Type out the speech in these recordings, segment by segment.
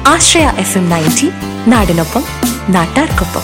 ആശ്രയ F M ninety നാടിനൊപ്പം നാട്ടാർക്കൊപ്പം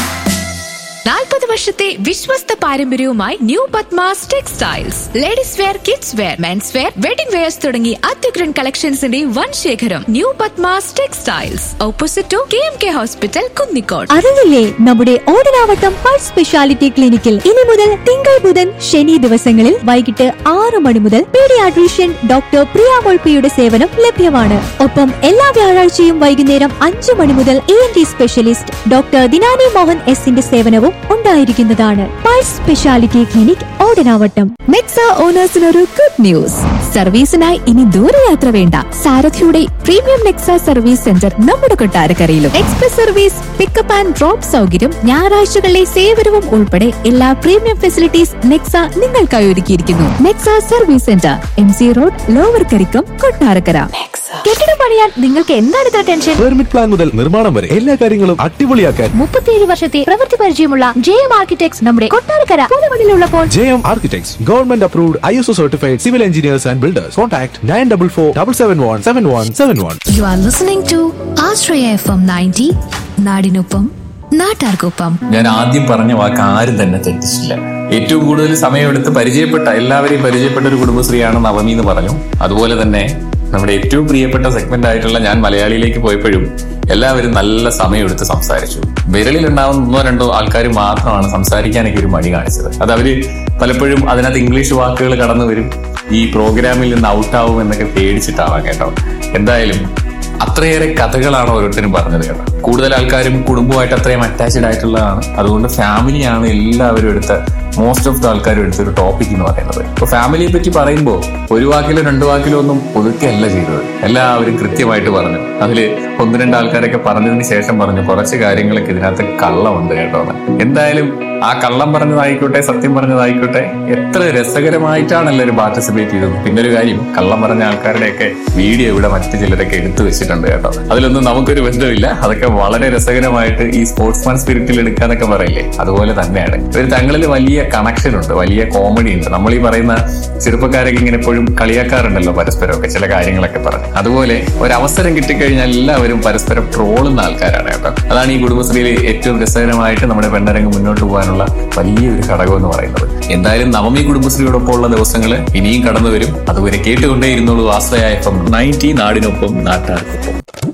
നാൽപ്പത് വർഷത്തെ വിശ്വസ്ത പാരമ്പര്യവുമായി new Padmas textiles ladies wear kids wear men's wear wedding wears തുടങ്ങി അത്യുഗ്രൻ കളക്ഷൻസിന്റെ വൻ ശേഖരം new Padmas textiles opposite to K M K hospital Kunnikode അറിഞ്ഞില്ലേ നമ്മുടെ ഓടനാവട്ടം പൾസ് സ്പെഷ്യാലിറ്റി ക്ലിനിക്കിൽ ഇനി മുതൽ തിങ്കൾ ബുധൻ ശനി ദിവസങ്ങളിൽ വൈകിട്ട് ആറ് മണി മുതൽ പീഡിയാട്രീഷ്യൻ ഡോക്ടർ പ്രിയ മൊൾപ്പിയുടെ സേവനം ലഭ്യമാണ് ഒപ്പം എല്ലാ വ്യാഴാഴ്ചയും വൈകുന്നേരം അഞ്ചു മണി മുതൽ E N T specialist doctor Dinani Mohan എസിന്റെ സേവനവും ഉണ്ടായിരിക്കുന്നതാണ് pulse speciality clinic Odanavattom Nexa ഓണേഴ്സിനൊരു ഗുഡ് ന്യൂസ് സർവീസിനായി ഇനി ദൂരയാത്ര വേണ്ട സാരഥിയുടെ പ്രീമിയം നെക്സ സർവീസ് സെന്റർ നമ്മുടെ കൊട്ടാരക്കരയിലും express service pickup and drop സൗകര്യം ഞായറാഴ്ചകളിലെ സേവനവും ഉൾപ്പെടെ എല്ലാ പ്രീമിയം ഫെസിലിറ്റീസ് നെക്സ നിങ്ങൾക്കായി ഒരുക്കിയിരിക്കുന്നു Nexa service centre M C road lower Karikkam Kottarakkara കെട്ടിടം പണിയാൻ നിങ്ങൾക്ക് എന്താണ് ഇത്ര ടെൻഷൻ പെർമിറ്റ് പ്ലാൻ മുതൽ നിർമ്മാണം വരെ എല്ലാ കാര്യങ്ങളും അടിപൊളിയാക്കാൻ മുപ്പത്തിയേഴ് വർഷത്തെ പ്രവൃത്തി പരിചയമുള്ള ജെ എം ആർക്കിടെക്ട്സ് നമ്മുടെ കൊട്ടാരക്കര പുതുമണിലുള്ളപ്പോൾ J M architects government approved I S O certified civil engineers and builders contact nine double four double seven one seven one seven one you are listening to Ashraya F M ninety നാടിനൊപ്പം നാട്ടാർക്കൊപ്പം ഞാൻ ആദ്യം പറഞ്ഞ വാക്ക് ആരും തന്നെ തെറ്റിച്ചില്ല ഏറ്റവും കൂടുതൽ സമയമെടുത്ത് പരിചയപ്പെട്ട എല്ലാവരെയും പരിചയപ്പെട്ട ഒരു കുടുംബശ്രീയാണ് നവമി എന്ന് പറഞ്ഞു അതുപോലെ തന്നെ നമ്മുടെ ഏറ്റവും പ്രിയപ്പെട്ട സെഗ്മെന്റ് ആയിട്ടുള്ള ഞാൻ മലയാളിയിലേക്ക് പോയപ്പോഴും എല്ലാവരും നല്ല സമയമെടുത്ത് സംസാരിച്ചു വിരലിൽ ഉണ്ടാവുന്ന ഒന്നോ രണ്ടോ ആൾക്കാർ മാത്രമാണ് സംസാരിക്കാനൊക്കെ ഒരു മടി കാണിച്ചത് അത് അവര് പലപ്പോഴും അതിനകത്ത് ഇംഗ്ലീഷ് വാക്കുകൾ കടന്നു വരും ഈ പ്രോഗ്രാമിൽ നിന്ന് ഔട്ടാവും എന്നൊക്കെ പേടിച്ചിട്ടാവാം കേട്ടോ എന്തായാലും അത്രയേറെ കഥകളാണ് ഓരോരുത്തരും പറഞ്ഞത് കേട്ടോ കൂടുതൽ ആൾക്കാരും കുടുംബമായിട്ട് അത്രയും അറ്റാച്ച്ഡ് ആയിട്ടുള്ളതാണ് അതുകൊണ്ട് ഫാമിലിയാണ് എല്ലാവരും എടുത്ത മോസ്റ്റ് ഓഫ് ദ ആൾക്കാരും എടുത്ത ഒരു ടോപ്പിക് എന്ന് പറയുന്നത് ഇപ്പൊ ഫാമിലിയെ പറ്റി പറയുമ്പോൾ ഒരു വാക്കിലോ രണ്ട് വാക്കിലോ ഒന്നും ഒതുക്കെയല്ല ചെയ്തത് എല്ലാവരും കൃത്യമായിട്ട് പറഞ്ഞു അതില് ഒന്ന് രണ്ട് ആൾക്കാരൊക്കെ പറഞ്ഞതിന് ശേഷം പറഞ്ഞു കുറച്ച് കാര്യങ്ങളൊക്കെ ഇതിനകത്ത് കള്ളമുണ്ട് കേട്ടോ എന്തായാലും ആ കള്ളം പറഞ്ഞതായിക്കോട്ടെ സത്യം പറഞ്ഞതായിക്കോട്ടെ എത്ര രസകരമായിട്ടാണ് എല്ലാവരും പാർട്ടിസിപ്പേറ്റ് ചെയ്തത് പിന്നെ ഒരു കാര്യം കള്ളം പറഞ്ഞ ആൾക്കാരുടെയൊക്കെ വീഡിയോ ഇവിടെ മറ്റു ചിലരൊക്കെ എടുത്തു വെച്ചിട്ടുണ്ട് കേട്ടോ അതിലൊന്നും നമുക്കൊരു ബന്ധമില്ല അതൊക്കെ വളരെ രസകരമായിട്ട് ഈ സ്പോർട്സ്മാൻ സ്പിരിറ്റിൽ എടുക്കാന്നൊക്കെ പറയില്ലേ അതുപോലെ തന്നെയാണ് ഇവർ തങ്ങളിൽ വലിയ കണക്ഷൻ ഉണ്ട് വലിയ കോമഡി ഉണ്ട് നമ്മൾ ഈ പറയുന്ന ചെറുപ്പക്കാരൊക്കെ ഇങ്ങനെ എപ്പോഴും കളിയാക്കാറുണ്ടല്ലോ പരസ്പരമൊക്കെ ചില കാര്യങ്ങളൊക്കെ പറഞ്ഞ് അതുപോലെ ഒരു അവസരം കിട്ടിക്കഴിഞ്ഞാൽ എല്ലാവരും പരസ്പരം ട്രോളുന്ന ആൾക്കാരാണ് കേട്ടോ അതാണ് ഈ കുടുംബശ്രീയിൽ ഏറ്റവും രസകരമായിട്ട് നമ്മുടെ പെണ്ണരങ്ങ് മുന്നോട്ട് പോകാനുള്ള വലിയൊരു ഘടകം എന്ന് പറയുന്നത് എന്തായാലും നവമി കുടുംബശ്രീയോടൊപ്പം ഉള്ള ദിവസങ്ങൾ ഇനിയും കടന്നു വരും അതുവരെ കേട്ടുകൊണ്ടേ ഇരുന്നോളൂ ആശ്രയ എഫ് എം നയൻറ്റി നാടിനൊപ്പം നാട്ടാർക്കൊപ്പം